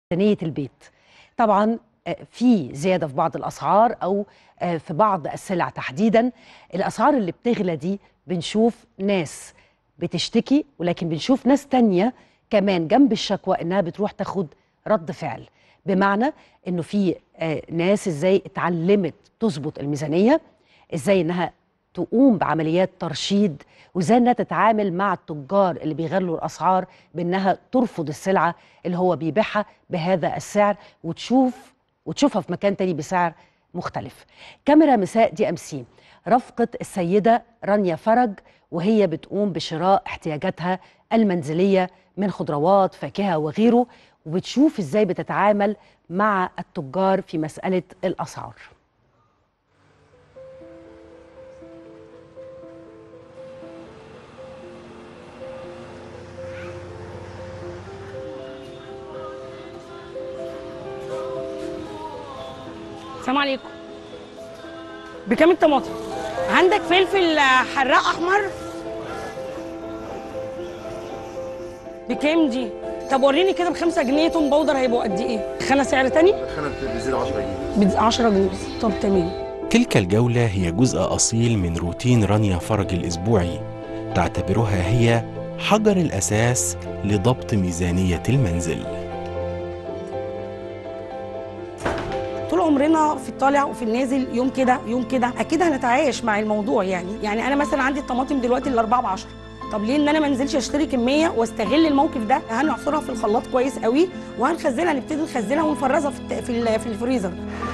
ميزانية البيت طبعا آه، في زيادة في بعض الأسعار أو آه، في بعض السلع تحديدا الأسعار اللي بتغلى دي بنشوف ناس بتشتكي ولكن بنشوف ناس تانية كمان جنب الشكوى إنها بتروح تاخد رد فعل بمعنى إنه في آه، ناس إزاي اتعلمت تظبط الميزانية إزاي إنها تقوم بعمليات ترشيد وازاي انها تتعامل مع التجار اللي بيغلوا الاسعار بانها ترفض السلعه اللي هو بيبيعها بهذا السعر وتشوف وتشوفها في مكان تاني بسعر مختلف. كاميرا مساء دي ام سي رافقت السيده رانيا فرج وهي بتقوم بشراء احتياجاتها المنزليه من خضروات فاكهه وغيره وبتشوف ازاي بتتعامل مع التجار في مساله الاسعار. السلام عليكم بكام الطماطم عندك فلفل حراق احمر بكام دي طب وريني كده بخمسة جنيه توم باودر هيبقوا قد ايه خانه سعر تاني خانة بتزيد 10 جنيه ب 10 جنيه طب تمام تلك الجولة هي جزء أصيل من روتين رانيا فرج الأسبوعي تعتبرها هي حجر الأساس لضبط ميزانية المنزل طول عمرنا في الطالع وفي النازل يوم كده يوم كده اكيد هنتعايش مع الموضوع يعني يعني انا مثلا عندي الطماطم دلوقتي الاربعه ب 10 طب ليه ان انا ما انزلش اشتري كميه واستغل الموقف ده هنعصرها في الخلاط كويس قوي وهنخزنها نبتدي نخزنها ونفرزها في الت- في ال- في الفريزر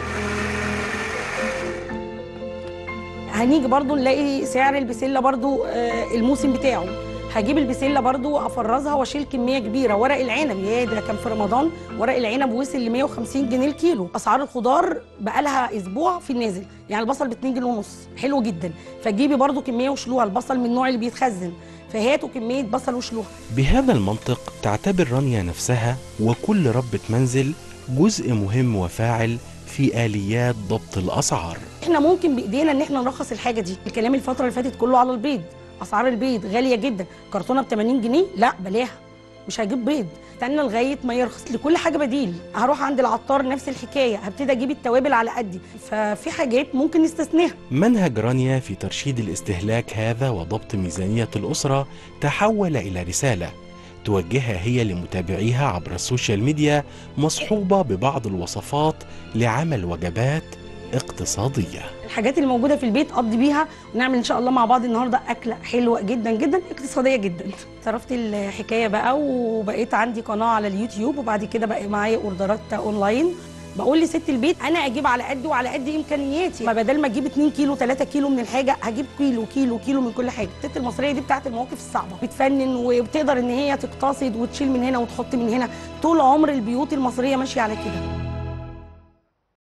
هنيجي برضو نلاقي سعر البسله برضو آه، الموسم بتاعه هجيب البسله برضو افرزها واشيل كميه كبيره ورق العنب يا ده كان في رمضان ورق العنب وصل ل 150 جنيه الكيلو اسعار الخضار بقالها اسبوع في النازل يعني البصل ب 2 جنيه ونص حلو جدا فجيبي برضو كميه وشلوها البصل من النوع اللي بيتخزن فهاتوا كميه بصل وشلوها بهذا المنطق تعتبر رانيا نفسها وكل ربة منزل جزء مهم وفاعل في آليات ضبط الأسعار احنا ممكن بايدينا ان احنا نرخص الحاجه دي الكلام الفتره اللي فاتت كله على البيض اسعار البيض غاليه جدا كرتونه ب 80 جنيه لا بلاها مش هجيب بيض استنى لغايه ما يرخص لكل حاجه بديل هروح عند العطار نفس الحكايه هبتدي اجيب التوابل على قدي ففي حاجات ممكن نستثناها منهج رانيا في ترشيد الاستهلاك هذا وضبط ميزانية الأسرة تحول إلى رسالة توجهها هي لمتابعيها عبر السوشيال ميديا مصحوبة ببعض الوصفات لعمل وجبات اقتصادية الحاجات اللي موجوده في البيت قضي بيها ونعمل ان شاء الله مع بعض النهارده اكله حلوه جدا جدا اقتصاديه جدا صرفت الحكايه بقى وبقيت عندي قناه على اليوتيوب وبعد كده بقى معايا اوردرات اونلاين بقول لست البيت انا اجيب على قدي وعلى قد امكانياتي ما بدل ما اجيب 2 كيلو 3 كيلو من الحاجه هجيب كيلو كيلو كيلو من كل حاجه الست المصريه دي بتاعت المواقف الصعبه بتفنن وبتقدر ان هي تقتصد وتشيل من هنا وتحط من هنا طول عمر البيوت المصريه ماشيه على كده